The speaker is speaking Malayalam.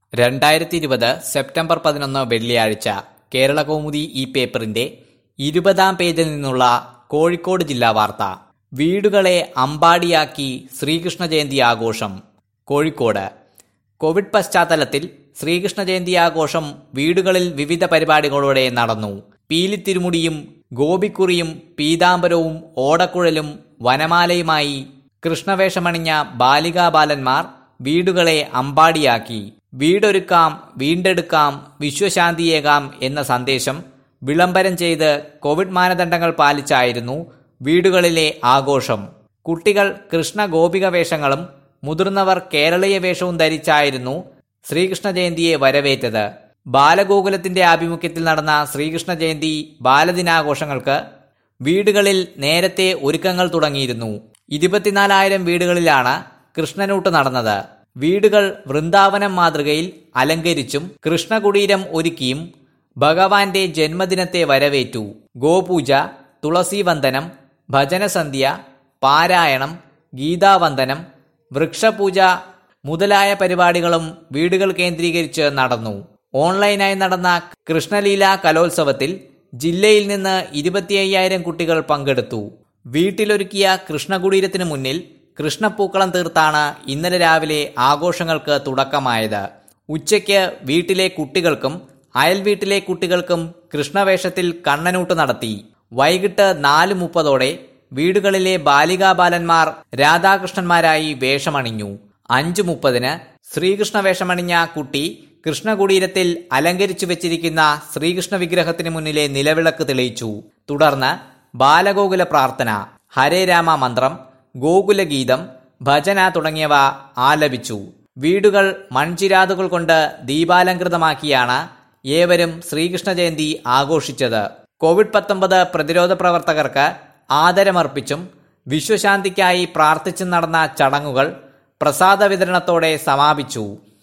രണ്ടായിരത്തി ഇരുപത് സെപ്റ്റംബർ പതിനൊന്ന് വെള്ളിയാഴ്ച കേരളകൗമുദി ഈ പേപ്പറിന്റെ ഇരുപതാം പേജിൽ നിന്നുള്ള കോഴിക്കോട് ജില്ലാ വാർത്ത വീടുകളെ അമ്പാടിയാക്കി ശ്രീകൃഷ്ണ ജയന്തി ആഘോഷം കോഴിക്കോട് കോവിഡ് പശ്ചാത്തലത്തിൽ ശ്രീകൃഷ്ണ ജയന്തി ആഘോഷം വീടുകളിൽ വിവിധ പരിപാടികളോടെ നടന്നു പീലിത്തിരുമുടിയും ഗോപിക്കുറിയും പീതാംബരവും ഓടക്കുഴലും വനമാലയുമായി കൃഷ്ണവേഷമണിഞ്ഞ ബാലികാബാലന്മാർ വീടുകളെ അമ്പാടിയാക്കി വീടൊരുക്കാം വീണ്ടെടുക്കാം വിശ്വശാന്തിയേകാം എന്ന സന്ദേശം വിളംബരം ചെയ്ത് കോവിഡ് മാനദണ്ഡങ്ങൾ പാലിച്ചായിരുന്നു വീടുകളിലെ ആഘോഷം കുട്ടികൾ കൃഷ്ണ ഗോപിക വേഷങ്ങളും മുതിർന്നവർ കേരളീയ വേഷവും ധരിച്ചായിരുന്നു ശ്രീകൃഷ്ണ ജയന്തിയെ വരവേറ്റത് ബാലഗോകുലത്തിന്റെ ആഭിമുഖ്യത്തിൽ നടന്ന ശ്രീകൃഷ്ണ ജയന്തി ബാലദിനാഘോഷങ്ങൾക്ക് വീടുകളിൽ നേരത്തെ ഒരുക്കങ്ങൾ തുടങ്ങിയിരുന്നു ഇരുപത്തിനാലായിരം വീടുകളിലാണ് കൃഷ്ണനൂട്ട് നടന്നത് വീടുകൾ വൃന്ദാവനം മാതൃകയിൽ അലങ്കരിച്ചും കൃഷ്ണകുടീരം ഒരുക്കിയും ഭഗവാന്റെ ജന്മദിനത്തെ വരവേറ്റു ഗോപൂജ തുളസീവന്ദനം ഭജനസന്ധ്യ പാരായണം ഗീതാവന്ദനം വൃക്ഷപൂജ മുതലായ പരിപാടികളും വീടുകൾ കേന്ദ്രീകരിച്ച് നടന്നു ഓൺലൈനായി നടന്ന കൃഷ്ണലീല കലോത്സവത്തിൽ ജില്ലയിൽ നിന്ന് ഇരുപത്തി അയ്യായിരം കുട്ടികൾ പങ്കെടുത്തു വീട്ടിലൊരുക്കിയ കൃഷ്ണകുടീരത്തിന് മുന്നിൽ കൃഷ്ണപ്പൂക്കളം തീർത്താണ് ഇന്നലെ രാവിലെ ആഘോഷങ്ങൾക്ക് തുടക്കമായത് ഉച്ചയ്ക്ക് വീട്ടിലെ കുട്ടികൾക്കും അയൽ വീട്ടിലെ കുട്ടികൾക്കും കൃഷ്ണവേഷത്തിൽ കണ്ണനൂട്ട് നടത്തി വൈകിട്ട് നാല് മുപ്പതോടെ വീടുകളിലെ ബാലികാബാലന്മാർ രാധാകൃഷ്ണന്മാരായി വേഷമണിഞ്ഞു അഞ്ചു മുപ്പതിന് ശ്രീകൃഷ്ണ വേഷമണിഞ്ഞ കുട്ടി കൃഷ്ണകുടീരത്തിൽ അലങ്കരിച്ചു വെച്ചിരിക്കുന്ന ശ്രീകൃഷ്ണ വിഗ്രഹത്തിന് മുന്നിലെ നിലവിളക്ക് തെളിയിച്ചു തുടർന്ന് ബാലഗോകുല പ്രാർത്ഥന ഹരേ രാമ മന്ത്രം ഗോകുലഗീതം ഭജന തുടങ്ങിയവ ആലപിച്ചു വീടുകൾ മൺചിരാതുകൾ കൊണ്ട് ദീപാലങ്കൃതമാക്കിയാണ് ഏവരും ശ്രീകൃഷ്ണ ജയന്തി ആഘോഷിച്ചത് കോവിഡ് പത്തൊമ്പത് പ്രതിരോധ പ്രവർത്തകർക്ക് ആദരമർപ്പിച്ചും വിശ്വശാന്തിക്കായി പ്രാർത്ഥിച്ചും നടന്ന ചടങ്ങുകൾ പ്രസാദ വിതരണത്തോടെ സമാപിച്ചു